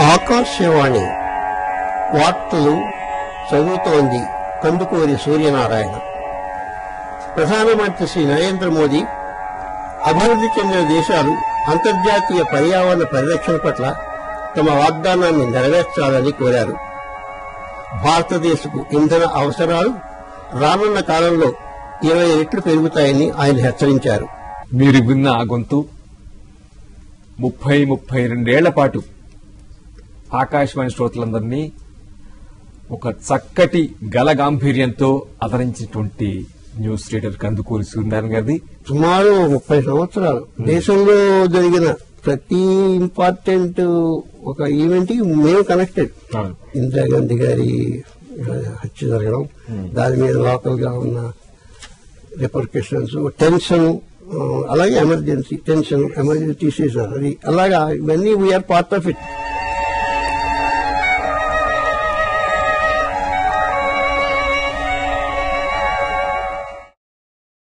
ఆకాశవాణి వార్తలు చదువుతోంది కందుకూరి సూర్యనారాయణ ప్రధానమంత్రి శ్రీ నరేంద్ర మోదీ అభివృద్ధి చెందిన దేశాలు అంతర్జాతీయ పర్యావరణ పరిరక్షణ పట్ల తమ వాగ్దానాన్ని నెరవేర్చాలని కోరారు భారతదేశపు ఇంధన అవసరాలు రానున్న కాలంలో ఇరవై రెట్లు పెరుగుతాయని ఆయన హెచ్చరించారు మీరు విన్న ఆ గొంతు ముప్పై ముప్పై రెండేళ్ల పాటు ఆకాశవాణి శ్రోతలందరినీ ఒక చక్కటి గల గాంభీర్యంతో ఆదరించినటువంటి న్యూస్ రీడర్ కందుకూరి సూర్యనారాయణ గారిది సుమారు ముప్పై సంవత్సరాలు దేశంలో జరిగిన ప్రతి ఇంపార్టెంట్ ఒక ఈవెంట్ కి మేము కనెక్టెడ్ ఇందిరాగాంధీ గారి ఆ, హత్య జరగడం దాని మీద లోకల్ గా ఉన్న రిపర్కషన్స్ టెన్షన్ అలాగే ఎమర్జెన్సీ టెన్షన్ ఎమర్జెన్సీ తీసేసారు అది అలాగా ఇవన్నీ వీఆర్ పార్ట్ ఆఫ్ ఇట్